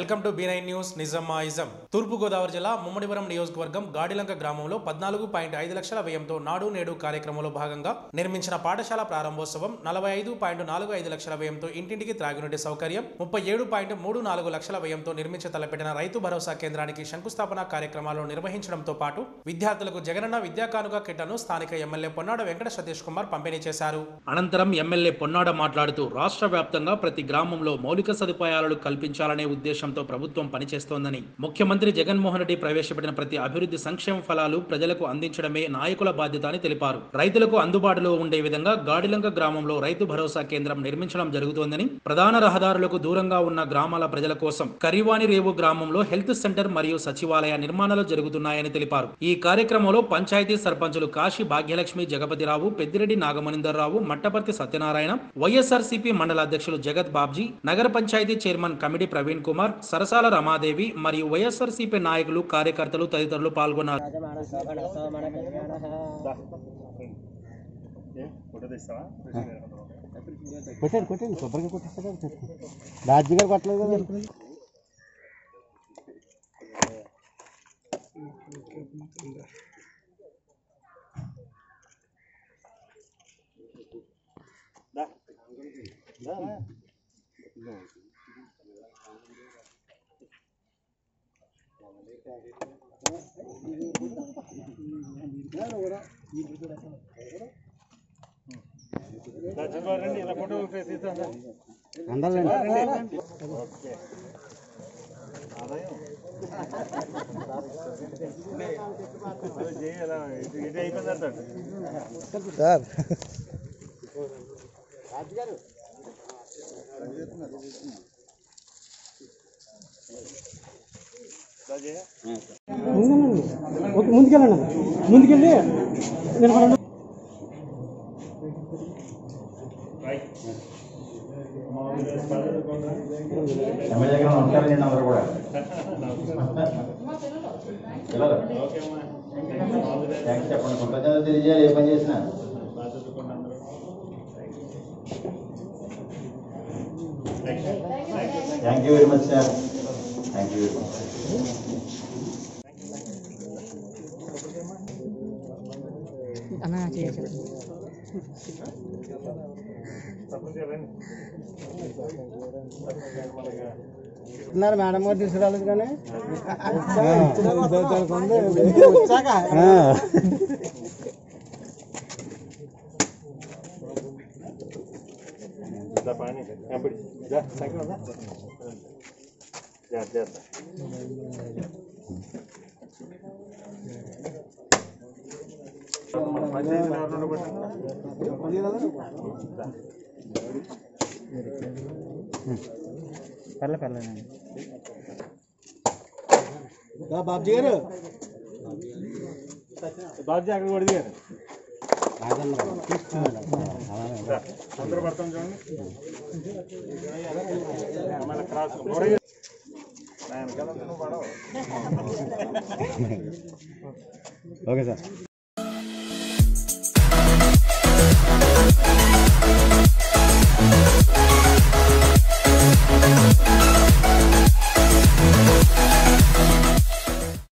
welcome to B nine news నిజమాయిజం తూర్పుగోదావరి జిల్లా ముమ్మడివరం నియోజకవర్గం గాడిలంక గ్రామంలో పద్నాలుగు పాయింట్ ఐదు లక్షల వ్యయంతో నాడు నేడు కార్యక్రమంలో భాగంగా నిర్మించిన పాఠశాల ప్రారంభోత్సవం నలభై ఐదు పాయింట్ నాలుగు ఐదు లక్షల వ్యయంతో ఇంటింటికి త్రాగునీటి సౌకర్యం ముప్పై ఏడు పాయింట్ మూడు నాలుగు లక్షల వ్యయంతో నిర్మించి తలపెట్టిన రైతు భరోసా కేంద్రానికి శంకుస్థాపన కార్యక్రమాలు నిర్వహించడంతో పాటు విద్యార్థులకు జగనన్న విద్యా కానుక కిట్లను స్థానిక ఎమ్మెల్యే పొన్నాడ వెంకట సతీష్ కుమార్ పంపిణీ చేశారు అనంతరం ఎమ్మెల్యే పొన్నాడ మాట్లాడుతూ రాష్ట్ర వ్యాప్తంగా ప్రతి గ్రామంలో మౌలిక సదుపాయాలను కల్పించాలనే ఉద్దేశంతో ప్రభుత్వం పనిచేస్తోందని ముఖ్యమంత్రి జగన్మోహన్ రెడ్డి ప్రవేశపెట్టిన ప్రతి అభివృద్ధి సంక్షేమ ఫలాలు ప్రజలకు అందించడమే నాయకుల బాధ్యత అని తెలిపారు రైతులకు అందుబాటులో ఉండే విధంగా గాడిలంక గ్రామంలో రైతు భరోసా కేంద్రం నిర్మించడం జరుగుతోందని ప్రధాన రహదారులకు దూరంగా ఉన్న గ్రామాల ప్రజల కోసం కరివాణి రేవు గ్రామంలో హెల్త్ సెంటర్ మరియు సచివాలయ నిర్మాణాలు జరుగుతున్నాయని తెలిపారు ఈ కార్యక్రమంలో పంచాయతీ సర్పంచులు కాశీ భాగ్యలక్ష్మి జగపతిరావు పెద్దిరెడ్డి నాగమణీందర్ రావు మట్టపర్తి సత్యనారాయణ వైఎస్ఆర్సీపీ మండల అధ్యక్షులు జగత్ బాబ్జీ నగర పంచాయతీ చైర్మన్ కమిడి ప్రవీణ్ కుమార్ సరసాల రమాదేవి మరియు వైఎస్ఆర్సీపీ నాయకులు కార్యకర్తలు తదితరులు పాల్గొన్నారు రాజమాన శోభన సోమన కళ్యాణ కొట్టండి కొట్టండి శుభ్రంగా కొట్టేస్తాడు రాజు గారు కొట్టలేదు కదా అందరండి సార్ ఓకే ముందుకెళ్ళండి ముందుకెళ్ళి నిలబడండి ఎమ్మెల్యే గారు నమస్కారం చేయండి అందరూ కూడా పిల్లలు థ్యాంక్స్ చెప్పండి కృతజ్ఞతలు తెలియజేయాలి ఏ పని చేసినా thank you very much sir thank you very much అన్న చేయాలి ఉన్నారు మేడం గారు తీసుకురాలేదు కానీ పర్లే పర్లేదండి బాబ్జీ గారు బాధ్య అక్కడ కూడా దిగారు రాజన్న అందరూ పడతాం చూడండి మళ్ళీ క్రాస్ ఆయన కదా నువ్వు పడవు ఓకే సార్